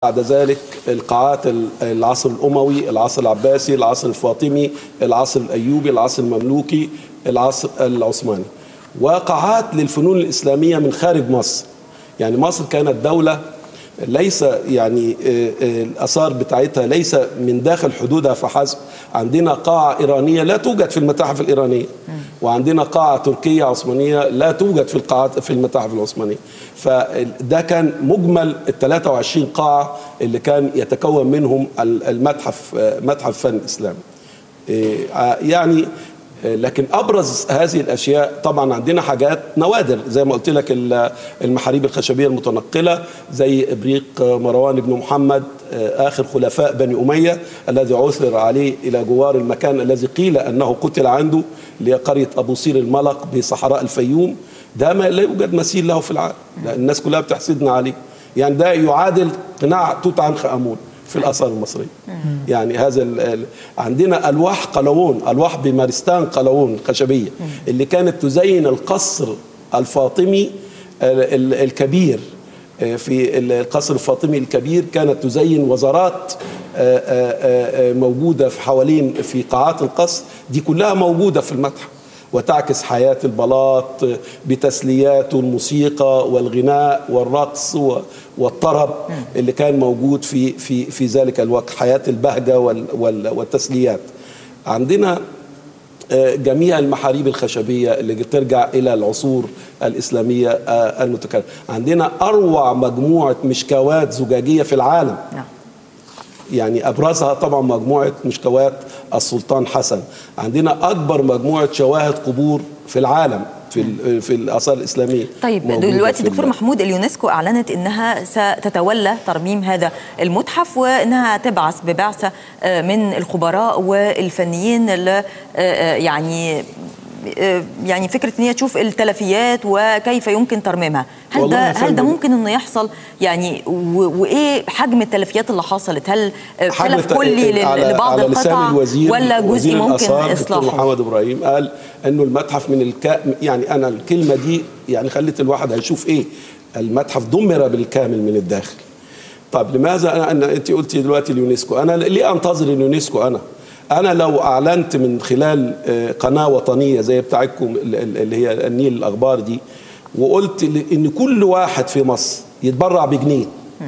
بعد ذلك القاعات العصر الأموي العصر العباسي العصر الفاطمي العصر الأيوبي العصر المملوكي العصر العثماني وقاعات للفنون الإسلامية من خارج مصر يعني مصر كانت دولة ليس يعني الآثار بتاعتها ليس من داخل حدودها فحسب عندنا قاعة إيرانية لا توجد في المتاحف الإيرانية وعندنا قاعة تركية عثمانية لا توجد في القاعات في المتاحف العثمانية فده كان مجمل ال 23 قاعة اللي كان يتكون منهم المتحف متحف فن إسلامي يعني لكن ابرز هذه الاشياء طبعا عندنا حاجات نوادر زي ما قلت لك المحاريب الخشبيه المتنقله زي ابريق مروان بن محمد اخر خلفاء بني اميه الذي عثر عليه الى جوار المكان الذي قيل انه قتل عنده لقريه ابو صير الملق بصحراء الفيوم ده ما لا يوجد مثيل له في العالم الناس كلها بتحسدنا عليه يعني ده يعادل قناع توت عنخ امون في الاثار المصريه يعني هذا ال عندنا الواح قلاوون الواح بمارستان قلاوون خشبيه اللي كانت تزين القصر الفاطمي الكبير في القصر الفاطمي الكبير كانت تزين وزارات موجوده في حوالين في قاعات القصر دي كلها موجوده في المتحف وتعكس حياة البلاط بتسلياته الموسيقى والغناء والرقص والطرب اللي كان موجود في في في ذلك الوقت حياة البهجة والتسليات عندنا جميع المحاريب الخشبية اللي ترجع إلى العصور الإسلامية المتكلمة عندنا أروع مجموعة مشكوات زجاجية في العالم نعم. يعني ابرزها طبعا مجموعه مشكوات السلطان حسن عندنا اكبر مجموعه شواهد قبور في العالم في في الاثار الاسلاميه طيب دلوقتي دكتور محمود اليونسكو اعلنت انها ستتولى ترميم هذا المتحف وانها تبعث ببعثه من الخبراء والفنيين اللي يعني يعني فكره ان هي تشوف التلفيات وكيف يمكن ترميمها هل ده هل ده ممكن انه يحصل يعني وايه حجم التلفيات اللي حصلت هل تلف كلي لبعض على القطع الوزير ولا جزء ممكن اصلاحه محمد ابراهيم قال انه المتحف من الك... يعني انا الكلمه دي يعني خلت الواحد هيشوف ايه المتحف دمر بالكامل من الداخل طب لماذا انا, أنا انت قلتي دلوقتي اليونسكو انا ليه انتظر اليونسكو انا انا لو اعلنت من خلال قناه وطنيه زي بتاعتكم اللي هي النيل الاخبار دي وقلت ان كل واحد في مصر يتبرع بجنيه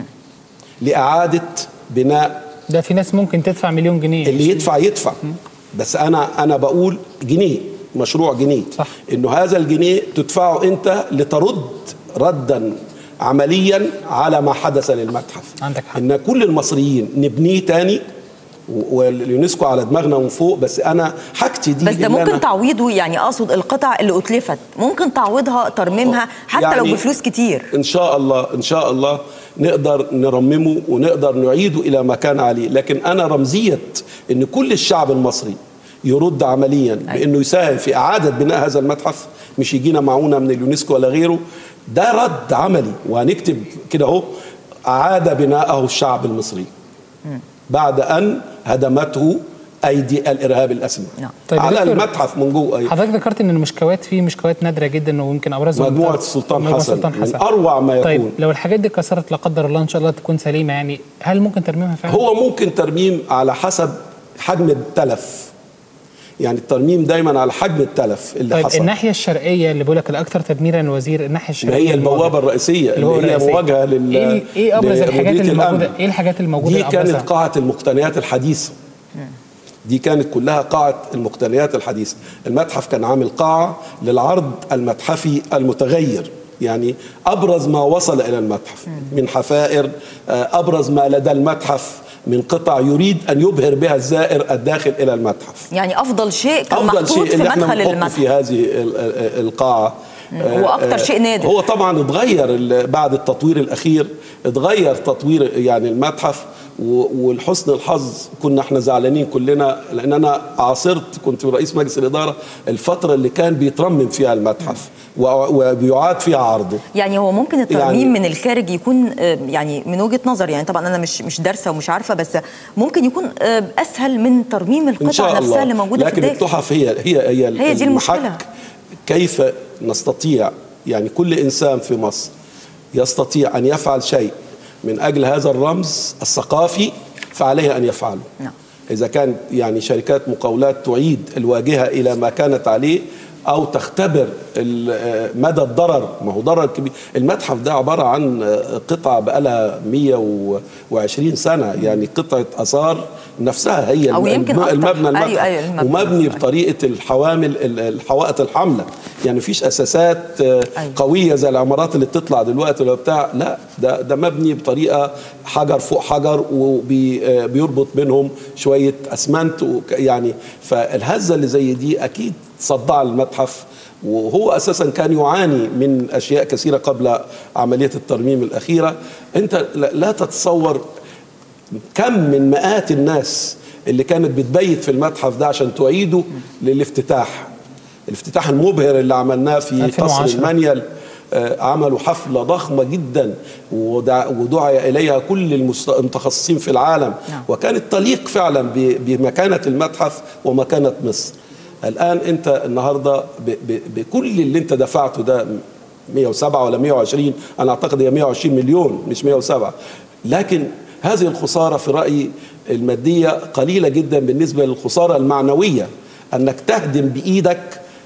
لاعاده بناء ده في ناس ممكن تدفع مليون جنيه اللي يدفع يدفع بس انا انا بقول جنيه مشروع جنيه صح. انه هذا الجنيه تدفعه انت لترد ردا عمليا على ما حدث للمتحف عندك حق. ان كل المصريين نبنيه تاني واليونسكو على دماغنا من فوق بس انا حاجتي دي بس ده ممكن تعويضه يعني اقصد القطع اللي اتلفت ممكن تعويضها ترميمها حتى يعني لو بفلوس كتير ان شاء الله ان شاء الله نقدر نرممه ونقدر نعيده الى ما كان عليه لكن انا رمزيه ان كل الشعب المصري يرد عمليا بانه يساهم في اعاده بناء هذا المتحف مش يجينا معونه من اليونسكو ولا غيره ده رد عملي وهنكتب كده اهو اعاد بناءه الشعب المصري بعد ان هدمته ايدي الارهاب الاسمى نعم. طيب على المتحف من جوه أيضا. حضرتك ذكرت ان المشكوات فيه مشكوات نادره جدا ويمكن ابرزها مجموعه السلطان حسن, السلطان حسن من اروع ما يكون طيب لو الحاجات دي اتكسرت لا قدر الله ان شاء الله تكون سليمه يعني هل ممكن ترميمها فعلا؟ هو ممكن ترميم على حسب حجم التلف يعني الترميم دايما على حجم التلف اللي طيب حصل الناحيه الشرقيه اللي بقول لك الاكثر تدميرا الوزير الناهيه ما الشرقيه هي البوابه الرئيسيه اللي, هو اللي هي الرئيسية. مواجهه لل ايه ايه ابرز الحاجات لمديرية اللي موجوده الأمن. ايه الحاجات الموجوده دي كانت أبرزها؟ قاعه المقتنيات الحديثه دي كانت كلها قاعة المقتنيات الحديثة المتحف كان عامل قاعة للعرض المتحفي المتغير يعني أبرز ما وصل إلى المتحف من حفائر آه، أبرز ما لدى المتحف من قطع يريد أن يبهر بها الزائر الداخل إلى المتحف يعني افضل شيء كان أفضل محطوط شيء في اللي احنا مدخل بنحطه المتحف في هذه ال- ال- القاعة هو أكتر شيء نادر. هو طبعا اتغير ال- بعد التطوير الأخير اتغير تطوير يعني المتحف و- ولحسن الحظ كنا احنا زعلانين كلنا لان انا عاصرت كنت رئيس مجلس الاداره الفتره اللي كان بيترمم فيها المتحف و- وبيعاد فيها عرضه يعني هو ممكن الترميم يعني- من الخارج يكون آه، يعني من وجهه نظر يعني طبعا انا مش مش دارسه ومش عارفه بس ممكن يكون آه، اسهل من ترميم ان شاء القطع الله نفسها اللي موجوده لكن في الداخل التحف هي هي هي, هي دي المشكلة. المحك كيف نستطيع يعني كل انسان في مصر يستطيع ان يفعل شيء من اجل هذا الرمز الثقافي فعليه ان يفعله نعم. اذا كانت يعني شركات مقاولات تعيد الواجهه الى ما كانت عليه او تختبر ال- مدى الضرر ما هو ضرر كبير المتحف ده عباره عن قطعه بقالها 120 سنه يعني قطعه اثار نفسها هي أو الم- يمكن الم- أكتر. المبنى المتحف أيوة، أيوة، المبنى. ومبني صحيح. بطريقه الحوامل ال- الحوائط الحامله يعني مفيش اساسات آه، أيوة. قويه زي العمارات اللي بتطلع دلوقتي ولا بتاع لا ده ده مبني بطريقه حجر فوق حجر وبيربط بينهم شويه اسمنت وك- يعني فالهزه اللي زي دي اكيد صدع المتحف وهو اساسا كان يعاني من اشياء كثيره قبل عمليه الترميم الاخيره انت لا لا تتصور كم من مئات الناس اللي كانت بتبيت في المتحف ده عشان تعيده للافتتاح الافتتاح المبهر اللي عملناه في 2010. قصر المانيال آه، عملوا حفلة ضخمة جدا ودع- ودعي إليها كل المست- المتخصصين في العالم نعم. وكانت تليق فعلا ب- بمكانة المتحف ومكانة مصر الآن أنت النهاردة ب- ب- بكل اللي أنت دفعته ده 107 ولا 120 أنا أعتقد هي 120 مليون مش 107 لكن هذه الخسارة في رأيي المادية قليلة جدا بالنسبة للخسارة المعنوية أنك تهدم بإيدك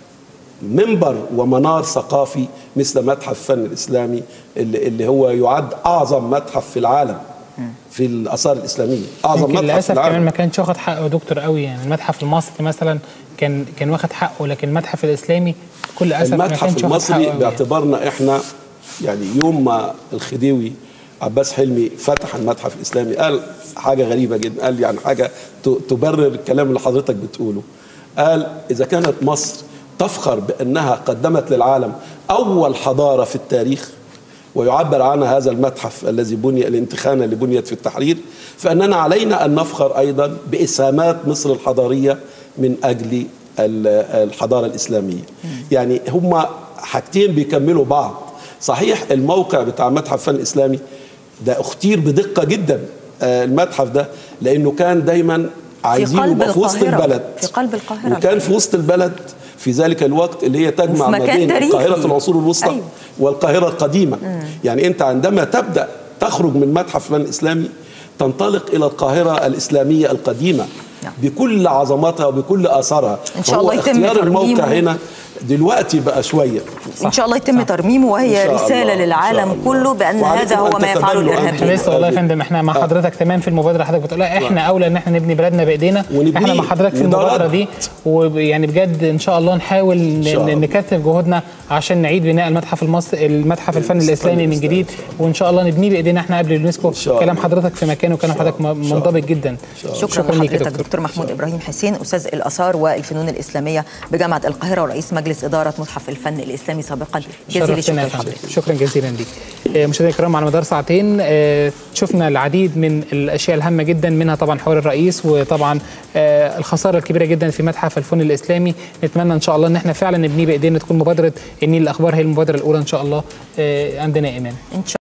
منبر ومنار ثقافي مثل متحف الفن الإسلامي اللي, اللي هو يعد أعظم متحف في العالم في الآثار الإسلامية أعظم يمكن متحف في للاسف كمان العالم ما كانش واخد حقه يا دكتور قوي يعني المتحف المصري مثلا كان كان واخد حقه لكن المتحف الاسلامي بكل اسف ما المتحف كانش واخد المصري حقه قوي يعني. باعتبارنا احنا يعني يوم ما الخديوي عباس حلمي فتح المتحف الاسلامي قال حاجه غريبه جدا قال يعني حاجه ت- تبرر الكلام اللي حضرتك بتقوله قال اذا كانت مصر تفخر بانها قدمت للعالم اول حضاره في التاريخ ويعبر عنها هذا المتحف الذي بني الانتخانه اللي بنيت في التحرير فاننا علينا ان نفخر ايضا باسهامات مصر الحضاريه من اجل ال- الحضاره الاسلاميه يعني هما حاجتين بيكملوا بعض صحيح الموقع بتاع متحف الفن الاسلامي ده اختير بدقه جدا آه، المتحف ده لانه كان دايما عايزين قلب يبقى في وسط القاهرة. البلد في قلب القاهرة. وكان في وسط البلد في ذلك الوقت اللي هي تجمع وفي ما مكان بين تاريخي. قاهره العصور الوسطى أيوة. والقاهره القديمه يعني انت عندما تبدا تخرج من متحف الفن الاسلامي تنطلق الى القاهره الاسلاميه القديمه نعم. بكل عظمتها وبكل اثارها إن شاء فهو الله يتم اختيار الموقع ترميمه. هنا دلوقتي بقى شويه ان شاء الله يتم صح. ترميمه إن وهي شاء رساله الله. إن شاء للعالم الله. كله بان وعليكم هذا هو أن ما يفعله تتبنوا الارهاب أنتم. لسه والله يا فندم احنا مع حضرتك تمام في المبادره حضرتك بتقولها احنا اولى ان احنا نبني بلدنا بايدينا ونبنيه. احنا مع حضرتك في وده المبادره رد. دي ويعني بجد ان شاء الله نحاول ن- شاء الله. نكثف جهودنا عشان نعيد بناء المتحف المصري المتحف الفن الاسلامي من جديد وان شاء الله نبنيه بايدينا احنا قبل اليونسكو شاء الله. كلام حضرتك في مكانه وكلام حضرتك م- منضبط جدا شكرا ليك يا لحضرتك دكتور محمود ابراهيم حسين استاذ الاثار والفنون الاسلاميه بجامعه القاهره ورئيس مجلس اداره متحف الفن الاسلامي سابقا جزيل الشكر شرفتنا يا فندم لحضرتك شكرا جزيلا ليك آه، مشاهدينا الكرام على مدار ساعتين آه، شفنا العديد من الاشياء الهامه جدا منها طبعا حوار الرئيس وطبعا آه، الخساره الكبيره جدا في متحف الفن الاسلامي نتمنى ان شاء الله ان احنا فعلا نبنيه بايدينا تكون مبادره النيل الاخبار هي المبادره الاولى ان شاء الله آه، عندنا ايمان ان شاء